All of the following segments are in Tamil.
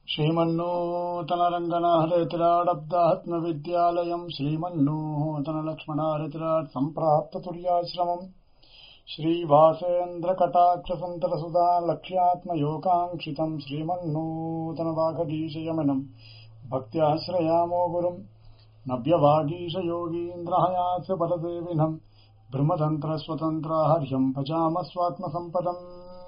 श्रीमन्नूतनरङ्गनाहरेतिराडब्दात्मविद्यालयम् श्रीमन्नूतनलक्ष्मणाहरेतिराट् सम्प्राप्ततुर्याश्रमम् श्रीवासेन्द्रकटाक्षसन्तरसुधा लक्ष्यात्मयोगाङ्क्षितम् श्रीमन्नूतनवाघगीशयमनम् भक्त्याश्रयामो गुरुम् नव्यवागीशयोगीन्द्रहयास्य परदेविनम् ब्रह्मतन्त्रस्वतन्त्राहर्यम् भजामः स्वात्मसम्पदम्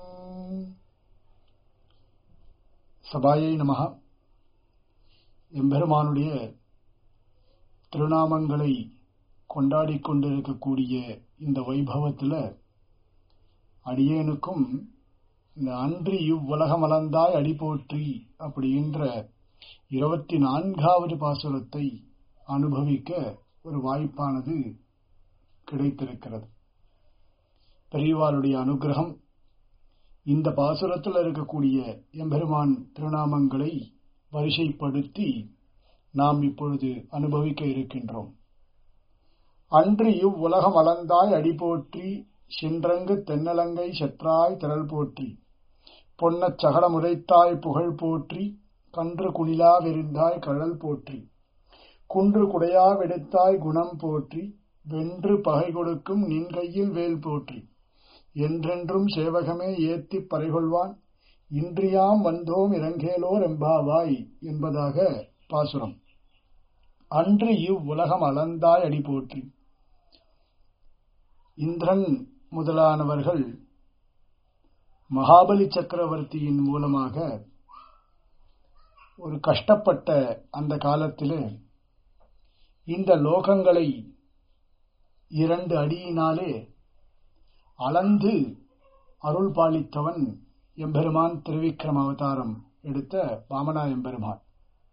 சபாயை நமக எம்பெருமானுடைய திருநாமங்களை கொண்டாடிக் கொண்டிருக்கக்கூடிய இந்த வைபவத்தில் அடியேனுக்கும் இந்த அன்றி இவ்வுலகம் அலந்தாய் அடி போற்றி அப்படின்ற இருபத்தி நான்காவது பாசுரத்தை அனுபவிக்க ஒரு வாய்ப்பானது கிடைத்திருக்கிறது பெரியவாளுடைய அனுகிரகம் இந்த பாசுரத்தில் இருக்கக்கூடிய எம்பெருமான் திருநாமங்களை வரிசைப்படுத்தி நாம் இப்பொழுது அனுபவிக்க இருக்கின்றோம் அன்று இவ்வுலகம் அளந்தாய் அடி போற்றி சென்றங்கு தென்னலங்கை செற்றாய் திரள் போற்றி பொன்னச் சகடமுரைத்தாய் புகழ் போற்றி கன்று குணிலா விருந்தாய் கழல் போற்றி குன்று குடையா வெடுத்தாய் குணம் போற்றி வென்று பகை கொடுக்கும் நின் கையில் வேல் போற்றி என்றென்றும் சேவகமே ஏத்திப் பறைகொள்வான் இன்றியாம் வந்தோம் இறங்கேலோர் எம்பாவாய் என்பதாக பாசுரம் அன்று இவ்வுலகம் அளந்தாய் அடி போற்றி இந்திரன் முதலானவர்கள் மகாபலி சக்கரவர்த்தியின் மூலமாக ஒரு கஷ்டப்பட்ட அந்த காலத்திலே இந்த லோகங்களை இரண்டு அடியினாலே அளந்து அருள் பாலித்தவன் எம்பெருமான் திருவிக்ரம அவதாரம் எடுத்த வாமனா எம்பெருமான்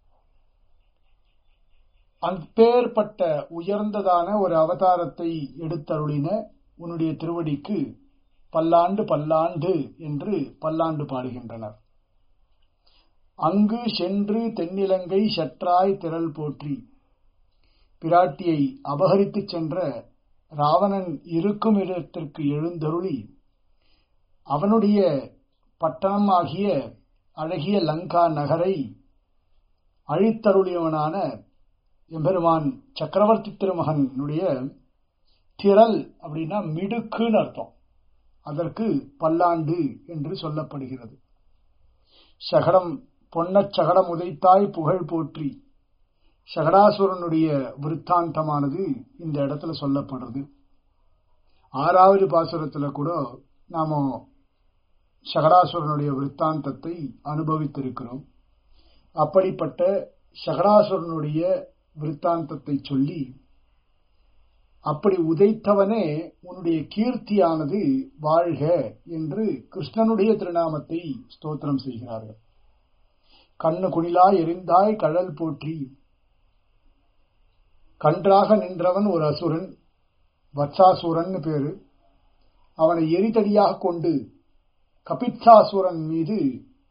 அப்பேற்பட்ட உயர்ந்ததான ஒரு அவதாரத்தை எடுத்தருளின உன்னுடைய திருவடிக்கு பல்லாண்டு பல்லாண்டு என்று பல்லாண்டு பாடுகின்றனர் அங்கு சென்று தென்னிலங்கை சற்றாய் திரள் போற்றி பிராட்டியை அபகரித்துச் சென்ற ராவணன் இருக்கும் இடத்திற்கு எழுந்தருளி அவனுடைய பட்டணம் ஆகிய அழகிய லங்கா நகரை அழித்தருளியவனான எம்பெருமான் சக்கரவர்த்தி திருமகனுடைய திரள் அப்படின்னா மிடுக்குன்னு அர்த்தம் அதற்கு பல்லாண்டு என்று சொல்லப்படுகிறது சகடம் பொன்னச் சகடம் உதைத்தாய் புகழ் போற்றி சகடாசுரனுடைய விற்த்தாந்தமானது இந்த இடத்துல சொல்லப்படுறது ஆறாவது பாசுரத்துல கூட நாம சகடாசுரனுடைய விற்த்தாந்தத்தை அனுபவித்திருக்கிறோம் அப்படிப்பட்ட சகடாசுரனுடைய விற்த்தாந்தத்தை சொல்லி அப்படி உதைத்தவனே உன்னுடைய கீர்த்தியானது வாழ்க என்று கிருஷ்ணனுடைய திருநாமத்தை ஸ்தோத்திரம் செய்கிறார்கள் கண்ணு குணிலாய் எரிந்தாய் கழல் போற்றி கன்றாக நின்றவன் ஒரு அசுரன் வத்சாசுரன் பேரு அவனை எரிதடியாக கொண்டு கபித்தாசுரன் மீது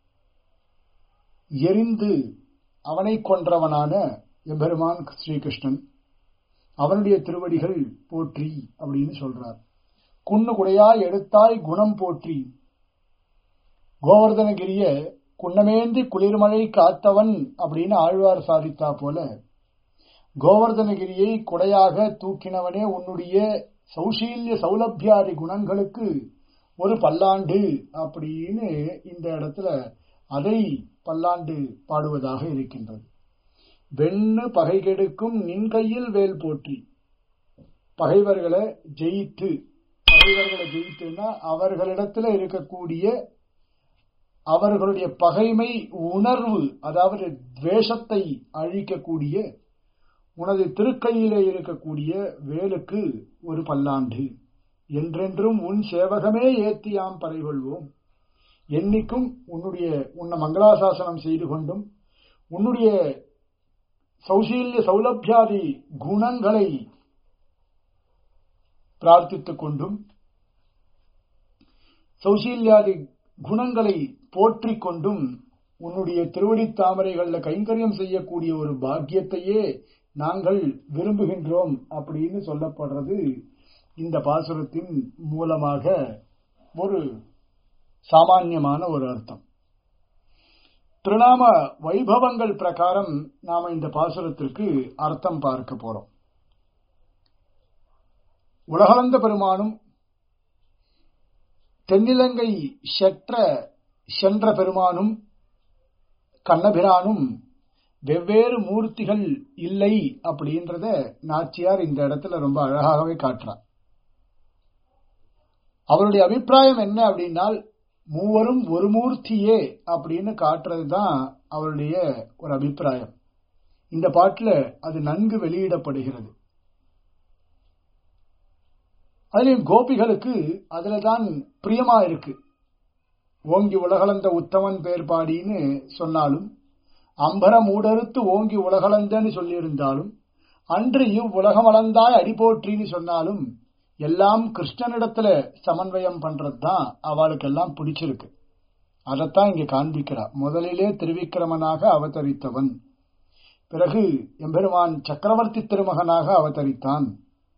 எரிந்து அவனை கொன்றவனான எம்பெருமான் ஸ்ரீகிருஷ்ணன் அவனுடைய திருவடிகள் போற்றி அப்படின்னு சொல்றார் குன்னு குடையாய் எடுத்தாய் குணம் போற்றி கோவர்தனகிரிய குன்னமேந்தி குளிர்மழை காத்தவன் அப்படின்னு ஆழ்வார் சாதித்தா போல கோவர்தனகிரியை கொடையாக தூக்கினவனே உன்னுடைய சௌசீல்ய சௌலபியாதி குணங்களுக்கு ஒரு பல்லாண்டு அப்படின்னு இந்த இடத்துல அதை பல்லாண்டு பாடுவதாக இருக்கின்றது வெண்ணு பகை கெடுக்கும் நின் கையில் வேல் போற்றி பகைவர்களை ஜெயித்து பகைவர்களை ஜெயித்துன்னா அவர்களிடத்துல இருக்கக்கூடிய அவர்களுடைய பகைமை உணர்வு அதாவது துவேஷத்தை அழிக்கக்கூடிய உனது திருக்கையிலே இருக்கக்கூடிய வேலுக்கு ஒரு பல்லாண்டு என்றென்றும் உன் சேவகமே ஏத்தியாம் பறைகொள்வோம் என்னைக்கும் உன்னுடைய உன்னை மங்களாசாசனம் செய்து கொண்டும் உன்னுடைய சௌசீல்ய சௌலபியாதி குணங்களை பிரார்த்தித்துக் கொண்டும் சௌசீல்யாதி குணங்களை போற்றிக் கொண்டும் உன்னுடைய திருவடி தாமரைகள்ல கைங்கரியம் செய்யக்கூடிய ஒரு பாக்கியத்தையே நாங்கள் விரும்புகின்றோம் அப்படின்னு சொல்லப்படுறது இந்த பாசுரத்தின் மூலமாக ஒரு சாமான்யமான ஒரு அர்த்தம் திருநாம வைபவங்கள் பிரகாரம் நாம இந்த பாசுரத்திற்கு அர்த்தம் பார்க்க போறோம் உலகளந்த பெருமானும் தென்னிலங்கை செற்ற சென்ற பெருமானும் கண்ணபிரானும் வெவ்வேறு மூர்த்திகள் இல்லை அப்படின்றத நாச்சியார் இந்த இடத்துல ரொம்ப அழகாகவே காட்டுறார் அவருடைய அபிப்பிராயம் என்ன அப்படின்னால் மூவரும் ஒரு மூர்த்தியே அப்படின்னு காட்டுறது தான் அவருடைய ஒரு அபிப்பிராயம் இந்த பாட்டுல அது நன்கு வெளியிடப்படுகிறது அதுலயும் கோபிகளுக்கு அதுல தான் பிரியமா இருக்கு ஓங்கி உலகளந்த உத்தமன் பேர்பாடின்னு சொன்னாலும் அம்பர மூடறுத்து ஓங்கி உலகளந்தன்னு சொல்லியிருந்தாலும் அன்று இவ் உலகமளந்தாய் அடிபோற்றின்னு சொன்னாலும் எல்லாம் கிருஷ்ணனிடத்துல சமன்வயம் பண்றதுதான் அவளுக்கெல்லாம் பிடிச்சிருக்கு அதைத்தான் இங்க காண்பிக்கிறா முதலிலே திருவிக்கிரமனாக அவதரித்தவன் பிறகு எம்பெருமான் சக்கரவர்த்தி திருமகனாக அவதரித்தான்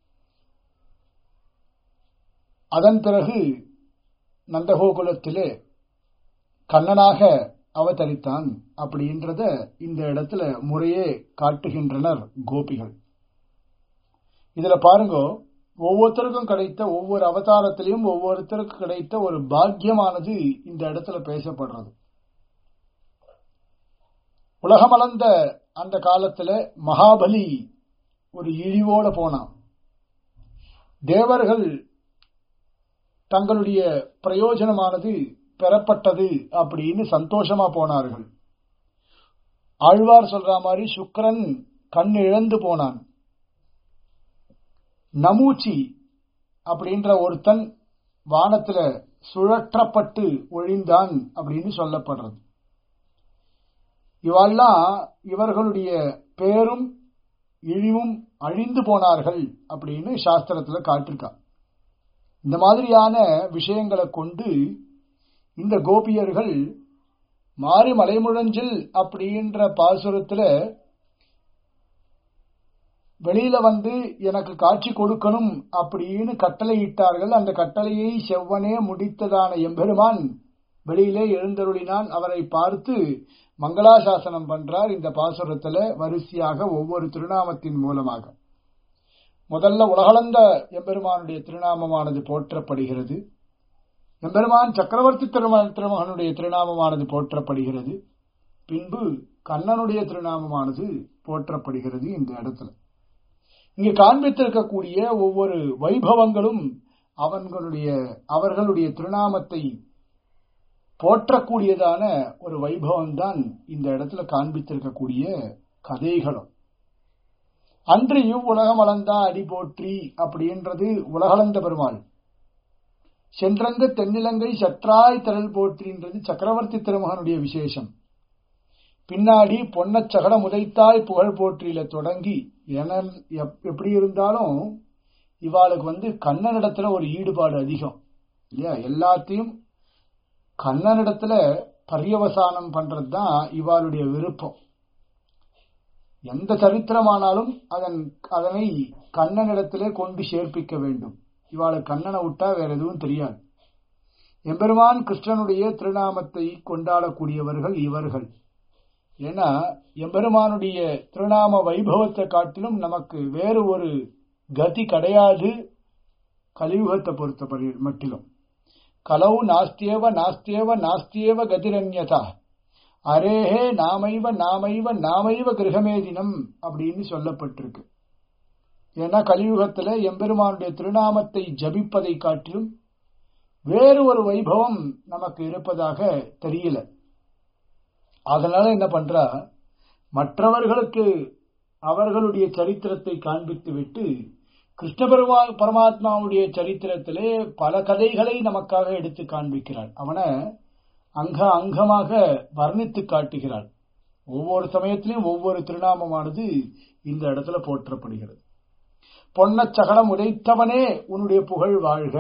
அதன் பிறகு நந்தகோகுலத்திலே கண்ணனாக அவதரித்தான் அப்படின்றத இந்த இடத்துல முறையே காட்டுகின்றனர் கோபிகள் இதுல பாருங்க ஒவ்வொருத்தருக்கும் கிடைத்த ஒவ்வொரு அவதாரத்திலையும் ஒவ்வொருத்தருக்கும் கிடைத்த ஒரு பாக்கியமானது இந்த இடத்துல பேசப்படுறது உலகமளந்த அந்த காலத்துல மகாபலி ஒரு இழிவோட போனான் தேவர்கள் தங்களுடைய பிரயோஜனமானது பெறப்பட்டது அப்படின்னு சந்தோஷமா போனார்கள் ஆழ்வார் சொல்ற மாதிரி சுக்கரன் கண் இழந்து போனான் நமூச்சி அப்படின்ற ஒருத்தன் வானத்துல சுழற்றப்பட்டு ஒழிந்தான் அப்படின்னு சொல்லப்படுறது இவெல்லாம் இவர்களுடைய பேரும் இழிவும் அழிந்து போனார்கள் அப்படின்னு சாஸ்திரத்துல காட்டிருக்கா இந்த மாதிரியான விஷயங்களை கொண்டு இந்த கோபியர்கள் மாறி மலைமுழஞ்சில் அப்படின்ற பாசுரத்துல வெளியில வந்து எனக்கு காட்சி கொடுக்கணும் அப்படின்னு கட்டளை இட்டார்கள் அந்த கட்டளையை செவ்வனே முடித்ததான எம்பெருமான் வெளியிலே எழுந்தருளினான் அவரை பார்த்து மங்களாசாசனம் பண்றார் இந்த பாசுரத்துல வரிசையாக ஒவ்வொரு திருநாமத்தின் மூலமாக முதல்ல உலகளந்த எம்பெருமானுடைய திருநாமமானது போற்றப்படுகிறது எம்பெருமான் சக்கரவர்த்தி திருமகனுடைய திருநாமமானது போற்றப்படுகிறது பின்பு கண்ணனுடைய திருநாமமானது போற்றப்படுகிறது இந்த இடத்துல இங்கு காண்பித்திருக்கக்கூடிய ஒவ்வொரு வைபவங்களும் அவர்களுடைய அவர்களுடைய திருநாமத்தை போற்றக்கூடியதான ஒரு வைபவம் தான் இந்த இடத்துல காண்பித்திருக்கக்கூடிய கதைகளும் அன்று இவ் உலகம் அளந்தா அடி போற்றி அப்படின்றது உலகளந்த பெருமாள் சென்றந்த தென்னிலங்கை சற்றாய் திரள் போற்றின்றது சக்கரவர்த்தி திருமகனுடைய விசேஷம் பின்னாடி பொன்னச்சகட முதைத்தாய் புகழ் போற்றியில தொடங்கி என எப்படி இருந்தாலும் இவாளுக்கு வந்து கண்ணனிடத்துல ஒரு ஈடுபாடு அதிகம் இல்லையா எல்லாத்தையும் கண்ணனிடத்துல பரியவசானம் பண்றது தான் இவாளுடைய விருப்பம் எந்த சரித்திரமானாலும் அதன் அதனை கண்ணனிடத்திலே கொண்டு சேர்ப்பிக்க வேண்டும் இவாளுக்கு கண்ணனை விட்டா வேற எதுவும் தெரியாது எம்பெருமான் கிருஷ்ணனுடைய திருநாமத்தை கொண்டாடக்கூடியவர்கள் இவர்கள் ஏன்னா எம்பெருமானுடைய திருநாம வைபவத்தை காட்டிலும் நமக்கு வேறு ஒரு கதி கிடையாது கலியுகத்தை பொறுத்த மட்டிலும் கலவு நாஸ்தியேவ நாஸ்தியேவ நாஸ்தியேவ கதிரன்யதா அரேஹே நாமைவ நாமைவ நாமைவ கிரகமே தினம் அப்படின்னு சொல்லப்பட்டிருக்கு ஏன்னா கலியுகத்துல எம்பெருமானுடைய திருநாமத்தை ஜபிப்பதை காட்டிலும் வேறு ஒரு வைபவம் நமக்கு இருப்பதாக தெரியல அதனால என்ன பண்றா மற்றவர்களுக்கு அவர்களுடைய சரித்திரத்தை காண்பித்து விட்டு கிருஷ்ண பெருமா பரமாத்மாவுடைய சரித்திரத்திலே பல கதைகளை நமக்காக எடுத்து காண்பிக்கிறாள் அவனை அங்க அங்கமாக வர்ணித்து காட்டுகிறாள் ஒவ்வொரு சமயத்திலையும் ஒவ்வொரு திருநாமமானது இந்த இடத்துல போற்றப்படுகிறது பொன்ன சகடம் உடைத்தவனே உன்னுடைய புகழ் வாழ்க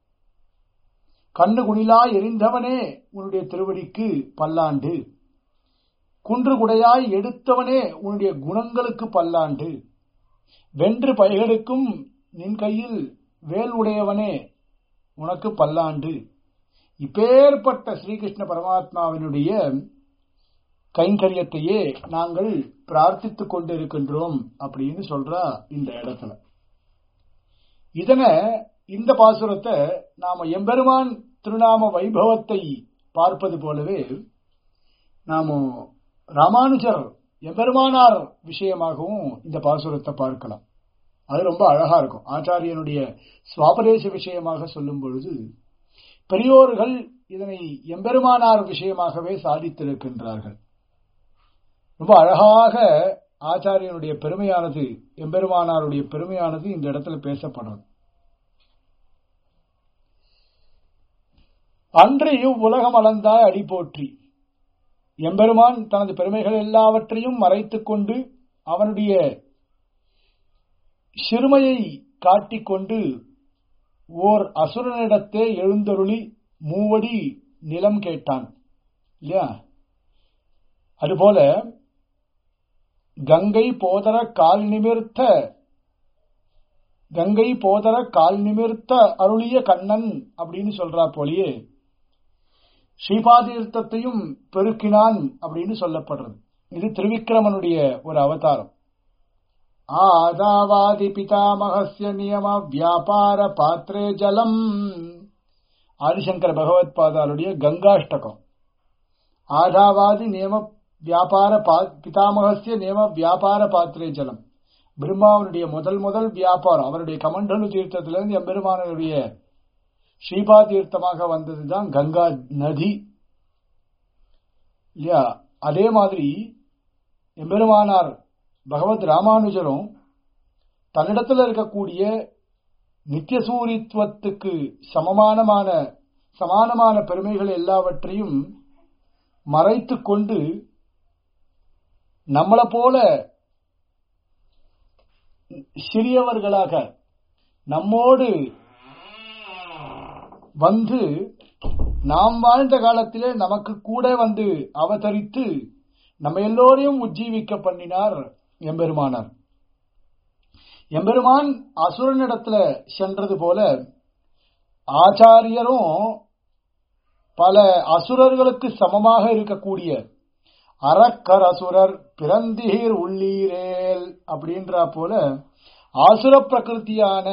கண்ணு குணிலாய் எரிந்தவனே உன்னுடைய திருவடிக்கு பல்லாண்டு குன்று குடையாய் எடுத்தவனே உன்னுடைய குணங்களுக்கு பல்லாண்டு வென்று பைகளுக்கும் நின் கையில் வேல் உடையவனே உனக்கு பல்லாண்டு இப்பேற்பட்ட ஸ்ரீகிருஷ்ண பரமாத்மாவினுடைய கைங்கரியத்தையே நாங்கள் பிரார்த்தித்துக் கொண்டிருக்கின்றோம் அப்படின்னு சொல்றா இந்த இடத்துல இதனை இந்த பாசுரத்தை நாம எம்பெருமான் திருநாம வைபவத்தை பார்ப்பது போலவே நாம ராமானுஜர் எம்பெருமானார் விஷயமாகவும் இந்த பாசுரத்தை பார்க்கலாம் அது ரொம்ப அழகா இருக்கும் ஆச்சாரியனுடைய சுவாபதேச விஷயமாக சொல்லும் பொழுது பெரியோர்கள் இதனை எம்பெருமானார் விஷயமாகவே சாதித்திருக்கின்றார்கள் ரொம்ப அழகாக ஆச்சாரியனுடைய பெருமையானது எம்பெருமானாருடைய பெருமையானது இந்த இடத்துல பேசப்படுறது அன்று இவ்வுலகம் அளந்தாய் அடி போற்றி எம்பெருமான் தனது பெருமைகள் எல்லாவற்றையும் மறைத்துக் கொண்டு அவனுடைய சிறுமையை காட்டிக்கொண்டு ஓர் அசுரனிடத்தே எழுந்தருளி மூவடி நிலம் கேட்டான் இல்லையா அதுபோல கங்கை போதர கால் நிமிர்த்த கங்கை போதர கால் நிமிர்த்த அருளிய கண்ணன் அப்படின்னு சொல்றா போலியே ஸ்ரீபாதீர்த்தத்தையும் பெருக்கினான் அப்படின்னு சொல்லப்படுறது இது திருவிக்கிரமனுடைய ஒரு அவதாரம் ஆதாவாதி பிதாமகசிய நியம வியாபார பாத்திரே ஜலம் ஆதிசங்கர பகவத் பாதாருடைய கங்காஷ்டகம் ஆதாவாதி நியம வியாபார பிதாமகசிய நியம வியாபார பாத்திரே ஜலம் பிரம்மாவனுடைய முதல் முதல் வியாபாரம் அவருடைய கமண்டலு தீர்த்தத்திலிருந்து எம்பெருமானுடைய ஸ்ரீபா தீர்த்தமாக வந்ததுதான் கங்கா நதி இல்லையா அதே மாதிரி எம்பெருமானார் பகவத் ராமானுஜரும் தன்னிடத்தில் இருக்கக்கூடிய நித்தியசூரித்துவத்துக்கு சமமானமான சமானமான பெருமைகள் எல்லாவற்றையும் மறைத்து கொண்டு நம்மளை போல சிறியவர்களாக நம்மோடு வந்து நாம் வாழ்ந்த காலத்திலே நமக்கு கூட வந்து அவதரித்து நம்ம எல்லோரையும் உஜ்ஜீவிக்க பண்ணினார் எம்பெருமானார் எம்பெருமான் அசுரனிடத்துல சென்றது போல ஆச்சாரியரும் பல அசுரர்களுக்கு சமமாக இருக்கக்கூடிய அறக்கர் அசுரர் பிறந்தீர் உள்ளீரேல் அப்படின்ற போல ஆசுர பிரகிருத்தியான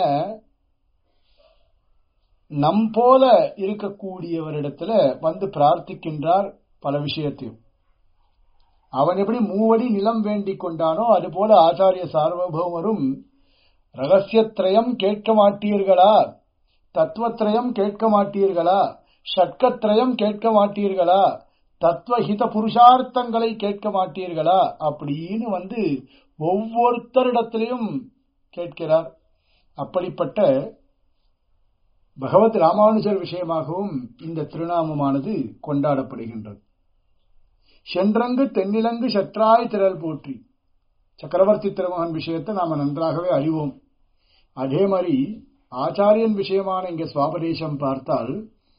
நம் போல இருக்கக்கூடியவரிடத்துல வந்து பிரார்த்திக்கின்றார் பல விஷயத்தையும் அவன் எப்படி மூவடி நிலம் வேண்டிக் கொண்டானோ அதுபோல ஆச்சாரிய சார்வபௌமரும் ரகசியத்திரயம் கேட்க மாட்டீர்களா தத்துவத்திரயம் கேட்க மாட்டீர்களா ஷட்கத்திரயம் கேட்க மாட்டீர்களா தத்துவஹித புருஷார்த்தங்களை கேட்க மாட்டீர்களா அப்படின்னு வந்து ஒவ்வொருத்தரிடத்திலையும் கேட்கிறார் அப்படிப்பட்ட பகவத் ராமானுஜர் விஷயமாகவும் இந்த திருநாமமானது கொண்டாடப்படுகின்றது சென்றங்கு தென்னிலங்கு சற்றாய் திரள் போற்றி சக்கரவர்த்தி திருமகன் விஷயத்தை நாம நன்றாகவே அறிவோம் அதே மாதிரி ஆச்சாரியன் விஷயமான இங்க சுவாபதேசம் பார்த்தால்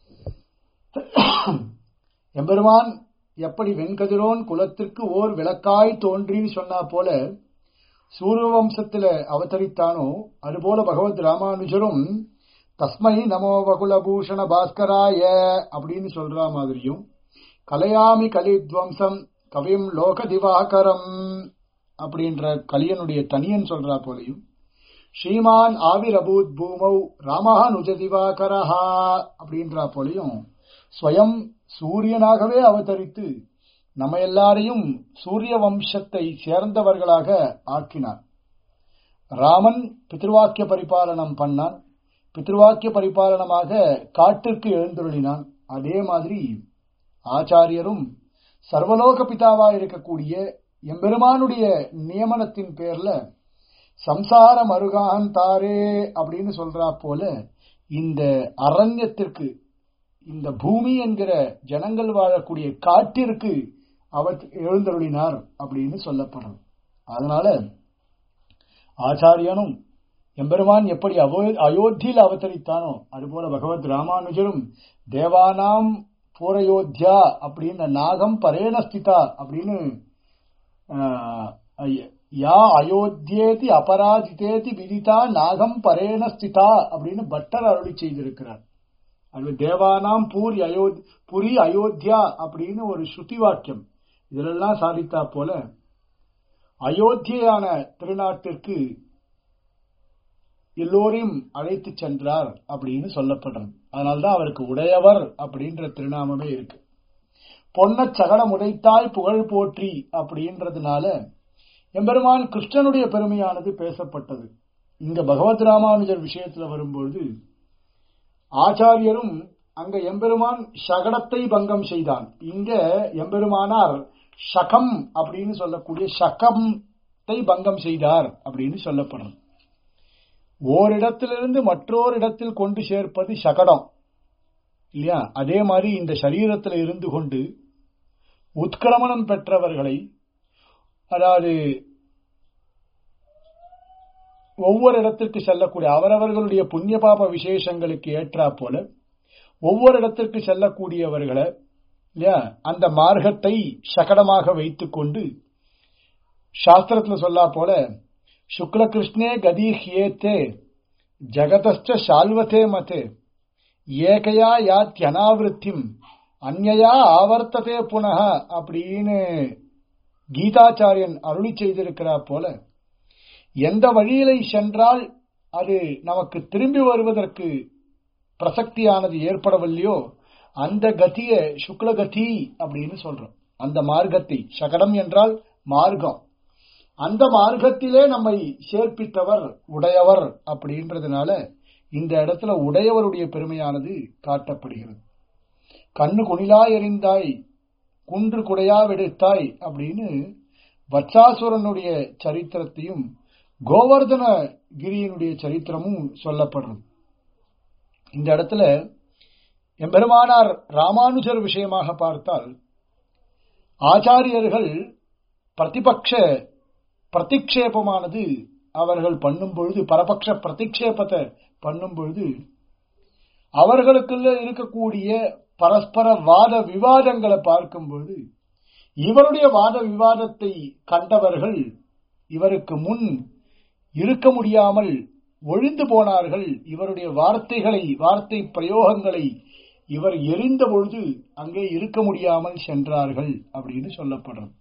எம்பெருமான் எப்படி வெண்கதிரோன் குலத்திற்கு ஓர் விளக்காய் தோன்றின்னு சொன்னா போல சூரிய வம்சத்துல அவதரித்தானோ அதுபோல பகவத் ராமானுஜரும் தஸ்மை நமோ வகுலபூஷண பாஸ்கராய அப்படின்னு சொல்ற மாதிரியும் கலையாமி கலித்வம்சம் கவிம் லோக திவாகரம் அப்படின்ற கலியனுடைய தனியன் சொல்றா போலையும் ஸ்ரீமான் ஆவிரபூத் பூமௌ ராமானுஜ திவாகரஹா அப்படின்ற போலையும் ஸ்வயம் சூரியனாகவே அவதரித்து நம்ம எல்லாரையும் சூரிய வம்சத்தை சேர்ந்தவர்களாக ஆக்கினார் ராமன் பித்ருவாக்கிய பரிபாலனம் பண்ணான் பித்ருவாக்கிய பரிபாலனமாக காட்டிற்கு எழுந்துருளினான் அதே மாதிரி ஆச்சாரியரும் சர்வலோக பிதாவா இருக்கக்கூடிய எம்பெருமானுடைய நியமனத்தின் பேர்ல சம்சார மருகான் தாரே அப்படின்னு சொல்றா போல இந்த அரண்யத்திற்கு இந்த பூமி என்கிற ஜனங்கள் வாழக்கூடிய காட்டிற்கு அவர் எழுந்தருளினார் அப்படின்னு சொல்லப்படுறது அதனால ஆச்சாரியனும் எம்பெருமான் எப்படி அயோத்தியில் அவதரித்தானோ அதுபோல பகவத் ராமானுஜரும் தேவானாம் பூரயோத்தியா அப்படின்னு நாகம் பரேணஸ்திதா அப்படின்னு யா அயோத்தியேதி அபராஜிதேதி விதிதா நாகம் பரேணஸ்திதா அப்படின்னு பட்டர் அருளி செய்திருக்கிறார் அது தேவானாம் பூரி அயோத் புரி அயோத்தியா அப்படின்னு ஒரு ஸ்ருதி வாக்கியம் இதிலெல்லாம் சாதித்தா போல அயோத்தியான திருநாட்டிற்கு எல்லோரையும் அழைத்து சென்றார் அப்படின்னு சொல்லப்படுறது அதனால்தான் அவருக்கு உடையவர் அப்படின்ற திருநாமமே இருக்கு பொன்ன சகடம் உடைத்தாய் புகழ் போற்றி அப்படின்றதுனால எம்பெருமான் கிருஷ்ணனுடைய பெருமையானது பேசப்பட்டது இங்க பகவத் ராமானுஜர் விஷயத்துல வரும்பொழுது ஆச்சாரியரும் அங்க எம்பெருமான் சகடத்தை பங்கம் செய்தான் இங்க எம்பெருமானார் சகம் அப்படின்னு சொல்லக்கூடிய சகத்தை பங்கம் செய்தார் அப்படின்னு சொல்லப்படுறது ஓரிடத்திலிருந்து மற்றொரு இடத்தில் கொண்டு சேர்ப்பது சகடம் இல்லையா அதே மாதிரி இந்த சரீரத்தில் இருந்து கொண்டு உத்கிரமணம் பெற்றவர்களை அதாவது ஒவ்வொரு இடத்திற்கு செல்லக்கூடிய அவரவர்களுடைய புண்ணிய பாப விசேஷங்களுக்கு ஏற்றா போல ஒவ்வொரு இடத்திற்கு செல்லக்கூடியவர்களை இல்லையா அந்த மார்க்கத்தை சகடமாக வைத்துக் கொண்டு சாஸ்திரத்துல சொல்லா போல சுக்ல கிருஷ்ணே கதீஹியேத்தே ஜகதஸ்ட சால்வத்தே மதே ஏகையா யாத்தியனாவிருத்திம் அந்நயா ஆவர்த்ததே புனக அப்படின்னு கீதாச்சாரியன் அருளி செய்திருக்கிறார் போல எந்த வழியிலை சென்றால் அது நமக்கு திரும்பி வருவதற்கு பிரசக்தியானது ஏற்படவில்லையோ அந்த கதிய சுக்லகதி அப்படின்னு சொல்றோம் அந்த மார்க்கத்தை சகடம் என்றால் மார்க்கம் அந்த மார்க்கத்திலே நம்மை சேர்ப்பித்தவர் உடையவர் அப்படின்றதுனால இந்த இடத்துல உடையவருடைய பெருமையானது காட்டப்படுகிறது கண்ணு குணிலா எறிந்தாய் குன்று குடையா வெடித்தாய் அப்படின்னு வத்சாசுரனுடைய சரித்திரத்தையும் கோவர்தன கிரியினுடைய சரித்திரமும் சொல்லப்படுறது இந்த இடத்துல எம்பெருமானார் ராமானுஜர் விஷயமாக பார்த்தால் ஆச்சாரியர்கள் பிரதிபக்ஷ பிரதிக்ஷேபமானது அவர்கள் பண்ணும் பொழுது பரபக்ஷ பிரதிக்ஷேபத்தை பண்ணும் பொழுது அவர்களுக்குள்ள இருக்கக்கூடிய பரஸ்பர வாத விவாதங்களை பார்க்கும்போது இவருடைய வாத விவாதத்தை கண்டவர்கள் இவருக்கு முன் இருக்க முடியாமல் ஒழிந்து போனார்கள் இவருடைய வார்த்தைகளை வார்த்தை பிரயோகங்களை இவர் எரிந்த பொழுது அங்கே இருக்க முடியாமல் சென்றார்கள் அப்படின்னு சொல்லப்படுறது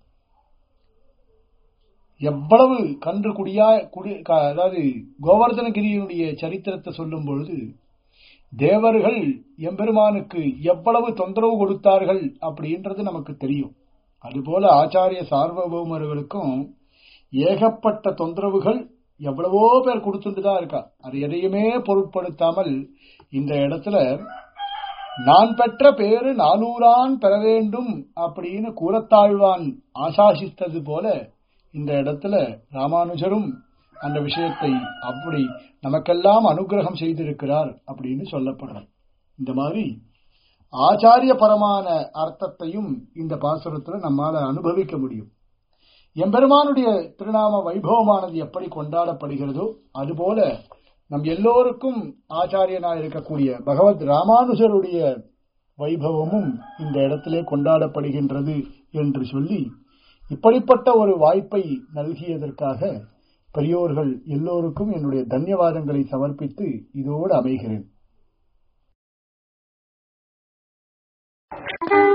எவ்வளவு கன்று குடியா குடி அதாவது கோவர்தனகிரியினுடைய சரித்திரத்தை சொல்லும் பொழுது தேவர்கள் எம்பெருமானுக்கு எவ்வளவு தொந்தரவு கொடுத்தார்கள் அப்படின்றது நமக்கு தெரியும் அதுபோல ஆச்சாரிய சார்வபௌமர்களுக்கும் ஏகப்பட்ட தொந்தரவுகள் எவ்வளவோ பேர் கொடுத்துட்டு தான் இருக்கா அது எதையுமே பொருட்படுத்தாமல் இந்த இடத்துல நான் பெற்ற பேரு நானூறான் பெற வேண்டும் அப்படின்னு கூறத்தாழ்வான் ஆசாசித்தது போல இந்த இடத்துல ராமானுஜரும் அந்த விஷயத்தை அப்படி நமக்கெல்லாம் அனுகிரகம் செய்திருக்கிறார் அப்படின்னு சொல்லப்படுறார் இந்த மாதிரி ஆச்சாரிய பரமான அர்த்தத்தையும் இந்த பாசுரத்துல நம்மால அனுபவிக்க முடியும் எம்பெருமானுடைய திருநாம வைபவமானது எப்படி கொண்டாடப்படுகிறதோ அதுபோல நம் எல்லோருக்கும் ஆச்சாரியனாக இருக்கக்கூடிய பகவத் ராமானுஜருடைய வைபவமும் இந்த இடத்திலே கொண்டாடப்படுகின்றது என்று சொல்லி இப்படிப்பட்ட ஒரு வாய்ப்பை நல்கியதற்காக பெரியோர்கள் எல்லோருக்கும் என்னுடைய தன்யவாதங்களை சமர்ப்பித்து இதோடு அமைகிறேன்